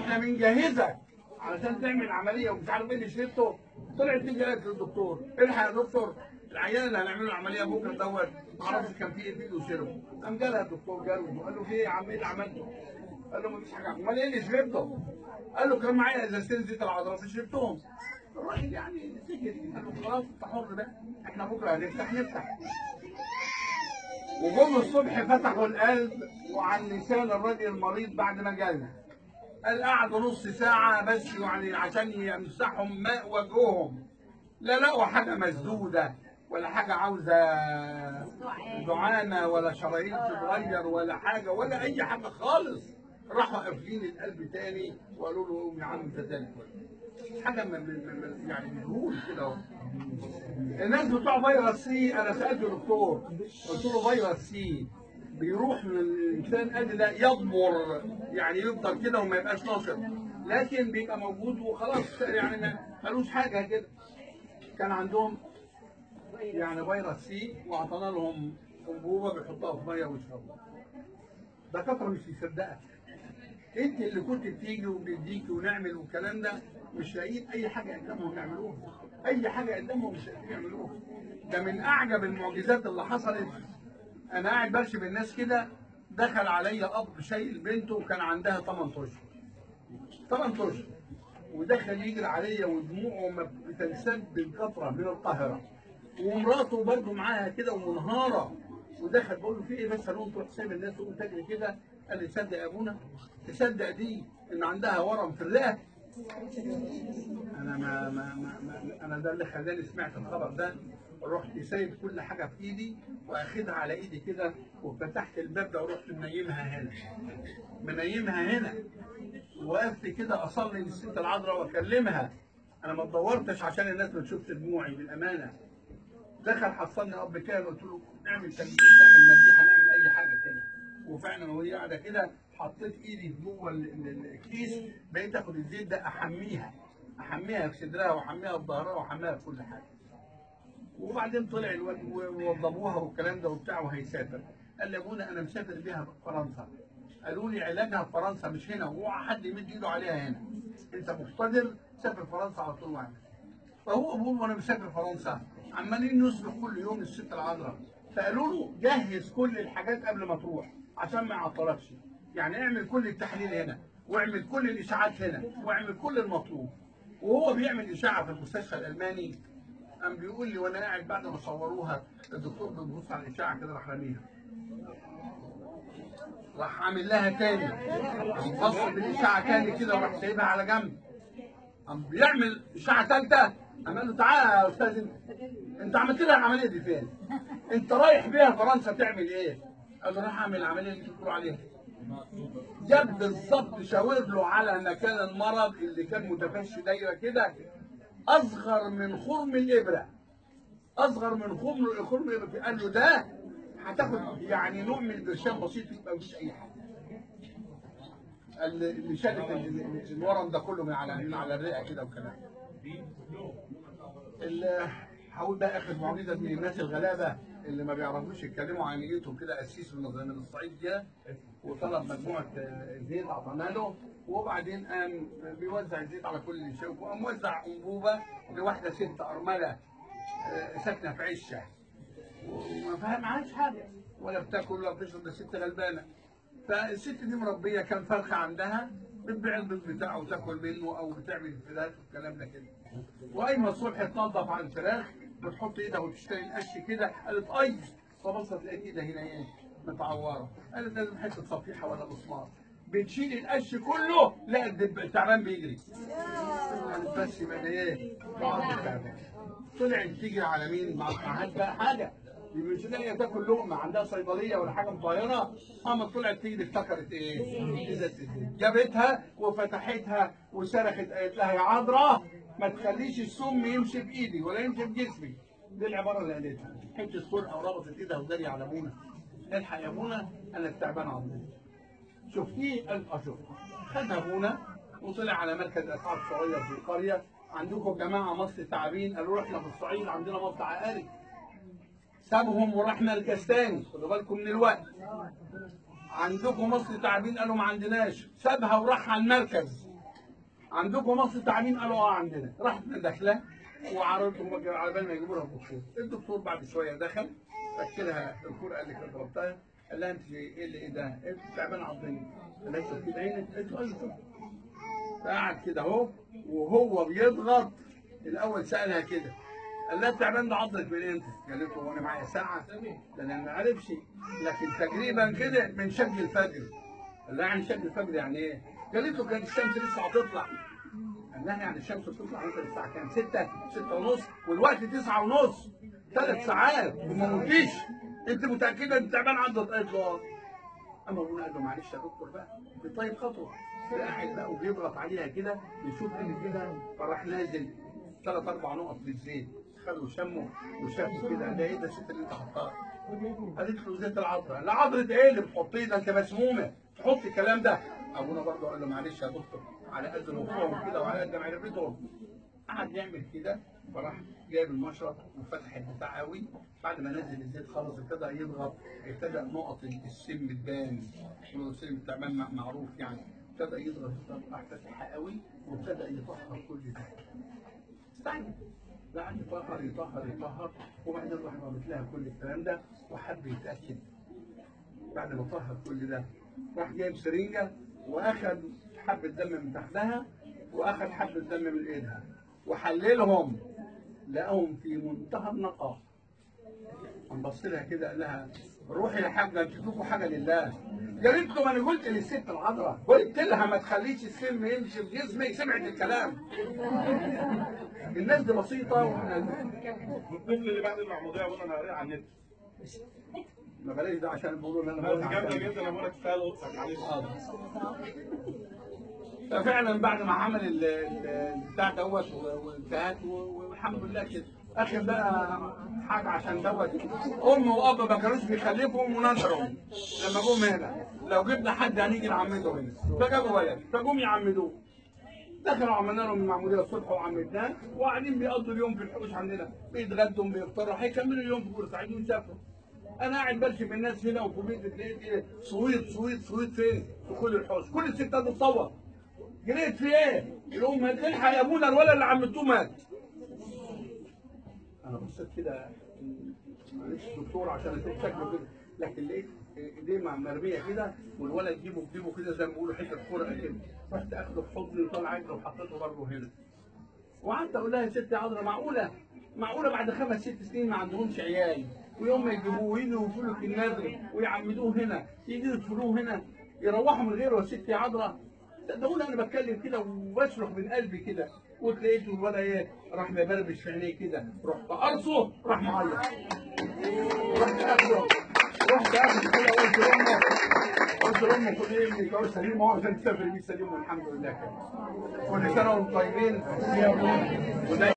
احنا بنجهزك علشان تعمل عمليه ومش عارف ايه اللي شربته طلعت تيجي قالت للدكتور الحق يا دكتور العيان اللي هنعمل له عمليه بكره دوت ما اعرفش كان في ايه في ايده وشربه قام جالها الدكتور جاله قال له في ايه يا عم ايه اللي عملته؟ قال له مفيش حاجه امال ايه اللي شربته؟ قال له كان معايا ازازتين زيت العضلات شربتهم الراجل يعني سكت قال له خلاص انت حر بقى احنا بكره هنفتح نفتح وجم الصبح فتحوا القلب وعن لسان الراجل المريض بعد ما جالنا قال قعدوا نص ساعة بس يعني عشان يمسحهم ماء وجههم لا لقوا حاجة مسدودة ولا حاجة عاوزة دعامة ولا شرايين تتغير ولا حاجة ولا أي حاجة خالص راحوا قافلين القلب تاني وقالوا له قوم يا عم انت زي الفل حاجة من من- من- يعني مجهول كده اهو الناس بتوع فيروس سي انا سالت الدكتور قلت له فيروس سي بيروح من الانسان قد ده يضمر يعني يفضل كده وما يبقاش ناصر لكن بيبقى موجود وخلاص يعني ما ملوش حاجه كده كان عندهم يعني فيروس سي واعطانا لهم انبوبه بيحطوها في ميه ويشربوها دكاتره مش مصدقك انت اللي كنت بتيجي وبنديكي ونعمل والكلام ده مش لاقيين اي حاجه قدامهم يعملوها اي حاجه قدامهم مش لاقيين يعملوها ده من اعجب المعجزات اللي حصلت انا قاعد برشم الناس كده دخل عليا اب شايل بنته وكان عندها 8 اشهر 8 اشهر ودخل يجري عليا ودموعه ما بتنسد بالقطره من القاهره ومراته برضه معاها كده ومنهاره ودخل بقول له في ايه بس هنقوم تروح سايب الناس وقوم تجري كده قال لي تصدق يا ابونا تصدق دي ان عندها ورم في الرئه انا ما, ما, ما, ما انا ده اللي خلاني سمعت الخبر ده رحت سايب كل حاجه في ايدي واخدها على ايدي كده وفتحت الباب ده ورحت منيمها هنا منيمها هنا وقفت كده اصلي للست العذراء واكلمها انا ما اتدورتش عشان الناس ما تشوفش دموعي بالامانه دخل حصلني اب كده قلت له نعمل تجديد نعمل مديحه نعمل اي حاجه كده وفعلا وهي قاعده كده حطيت ايدي جوه ال- ال- الكيس بقيت اخد الزيت ده احميها احميها في صدرها واحميها في ظهرها واحميها في كل حاجه وبعدين طلع الواد ووضبوها والكلام ده وبتاع وهيسافر قال لي يا ابونا انا مسافر بيها فرنسا قالوا لي علاجها في فرنسا مش هنا واوعى حد يمد ايده عليها هنا انت مقتدر سافر فرنسا على طول واعمل فهو ابوه وانا مسافر فرنسا عمالين يصرف كل يوم الست العذراء فقالوا له جهز كل الحاجات قبل ما تروح عشان ما يعطلكش يعني اعمل كل التحليل هنا واعمل كل الاشاعات هنا واعمل كل المطلوب وهو بيعمل اشاعه في المستشفى الالماني قام بيقول لي وانا قاعد بعد ما صوروها الدكتور بيبص على الاشاعه كده راح راميها راح عامل لها تاني بص بالاشاعه تاني كده وراح سايبها على جنب قام بيعمل اشاعه ثالثه قام قال له تعالى يا استاذ انت انت عملت لها العمليه دي فين؟ انت رايح بيها فرنسا تعمل ايه؟ قال له راح اعمل العمليه اللي بتقولوا عليها جاب بالظبط شاور له على مكان المرض اللي كان متفشي دايره كده اصغر من خرم الابره اصغر من خرم خرم الابره قال له ده هتاخد يعني نوع من البرشام بسيط يبقى مفيش اي حاجه اللي اللي شالت ال- ال- الورم ده كله من على من على الرئه كده وكلام ال- هقول بقى اخر معجزه من الناس الغلابه اللي ما بيعرفوش يتكلموا عن نيتهم كده قسيس من من الصعيد جه وطلب مجموعه آه، زيت اعطانا له وبعدين قام بيوزع الزيت على كل اللي شافه وقام وزع انبوبه لواحده ست ارمله آه، ساكنه في عشه وما فهمهاش حاجه ولا بتاكل ولا بتشرب بس ست غلبانه فالست دي مربيه كان فرخه عندها بتبيع البيض بتاعه وتاكل منه او بتعمل فراخ والكلام ده كده وقايمه الصبح تنظف على الفراخ بتحط ايدها وتشتري القش كده قالت اي فبصت لقيت ايدها هنا ايه متعوره قالت لازم حته صفيحه ولا مسمار بتشيل القش كله لا الدب- التعبان بيجري قالت بس يبقى ده ايه بعض التعبان طلعت تجري على مين مع معهاش بقى حاجه دي مش لاقيه تاكل لقمه عندها صيدليه ولا حاجه مطيره قامت طلعت تجري افتكرت ايه؟ ازازه الزيت جابتها وفتحتها وصرخت قالت لها يا عذراء ما تخليش السم يمشي بايدي ولا يمشي بجسمي دي العباره اللي قالتها حته فرقه وربطت ايدها وجري على ابونا الحق يا ابونا انا التعبان عظيم شفتيه قال اه شفته خدها ابونا وطلع على مركز اسعاف صغير في القريه عندكم جماعه مصر تعابين قالوا له احنا في الصعيد عندنا مصر عقاري سابهم وراح مركز تاني خدوا بالكم من الوقت عندكم مصر تعابين قالوا ما عندناش سابها وراح على المركز عندكم مصر تعليم قالوا اه عندنا رحت داخله وعرضتهم على بال ما يجيبوا لها الدكتور الدكتور بعد شويه دخل فكرها الدكتور قال لي كده ضربتها قال لها انت ايه اللي ايه ده؟ انت تعبان عضلي قال لها شوف كده عينك قالت له ايوه شوف فقعد كده اهو وهو بيضغط الاول سالها كده قال لها تعبان ده عضلك من امتى؟ قالت له وانا معايا ساعه ده انا ما عرفش لكن تقريبا كده من شق الفجر قال لها يعني شق الفجر يعني ايه؟ قالت له كانت الشمس لسه هتطلع قال لها يعني الشمس بتطلع مثلا الساعه كام؟ 6 6 ونص والوقت 9 ونص ثلاث ساعات وما موتيش انت متاكده ان تعبان عضلك؟ قالت له اه اما ابونا قال له معلش يا دكتور بقى بطيب خطوه قاعد بقى وبيضغط عليها كده بيشوف ان كده فراح نازل ثلاث اربع نقط بالزيت خدوا شمه وشافوا كده ده ايه ده الست اللي انت حطها قالت له زيت العطره لا عطره ايه اللي بتحطيه ده انت مسمومه تحط الكلام ده ابونا برضه قال له معلش يا دكتور على قد مخهم كده وعلى قد معرفتهم قعد يعمل كده فراح جايب المشرط وفتح البتاع قوي بعد ما نزل الزيت خلص ابتدى يضغط ابتدى نقط السم تبان السم التعبان مع- معروف يعني ابتدى يضغط راح فتحها قوي وابتدى يطهر كل ده استنى قعد يطهر يطهر يطهر وبعدين راح رمت لها كل الكلام ده وحب يتاكد بعد ما طهر كل ده راح جايب سرنجه واخد حبه دم من تحتها واخد حبه دم من ايدها وحللهم لقاهم في منتهى النقاء قام بص لها كده قال لها روحي يا حاجه انت تشوفوا حاجه لله قالت له ما انا قلت للست العذراء قلت لها ما تخليش السم يمشي في جسمك سمعت الكلام الناس دي بسيطه واحنا الطفل اللي بعد المعموديه ابونا انا قاريها على النت ما بلاش ده عشان بيقولوا ان انا بس بقول جامده عشان- جدا ابونا تستاهل اوضتك معلش ففعلا بعد ما عمل ال- ال- البتاع دوت و- وانتهت و- والحمد لله كده اخر بقى حاجه عشان دوت ام واب ما كانوش بيخلفهم ونشروا لما جم هنا لو جبنا حد هنيجي نعمده هنا فجابوا ولد فجم يعمدوه دخلوا عملنا لهم المعموديه الصبح وعمدناه وقاعدين بيقضوا اليوم في الحوش عندنا بيتغدوا بيفطروا هيكملوا اليوم في بورسعيد ويسافروا انا قاعد برسم الناس هنا وفي بيت تلاقي ايه صويت صويت صويت فين؟ في كل الحوش كل الستات بتصور جريت في ايه؟ يقوم الحق يا ابونا الولد اللي عملتوه مات انا بصيت كده معلش دكتور عشان اشوف شكله كده لكن لقيت ايديه مع- مرميه كده والولد جيبه في جيبه كده زي ما بيقولوا حته كوره كده رحت اخده في حضني وطلع عينه وحطيته برضه هنا وقعدت اقول لها يا ست يا عذرا معقوله معقوله بعد خمس ست سنين ما عندهمش عيال ويوم ما يجيبوه ويجوا يقفلوا في النذر ويعمدوه هنا يجوا يدفنوه هنا يروحوا من غيره يا ست يا عذرا صدقوني انا بتكلم كده وبصرخ من قلبي كده وتلاقيت الولد ايه راح مبربش في عينيه كده رحت قرصه راح معيط رحت اخده رحت اخده كده قلت لامه قلت لامه خد ايه ابنك اهو سليم اهو عشان تسافر بيه سليم والحمد لله كده كل سنه وانتم طيبين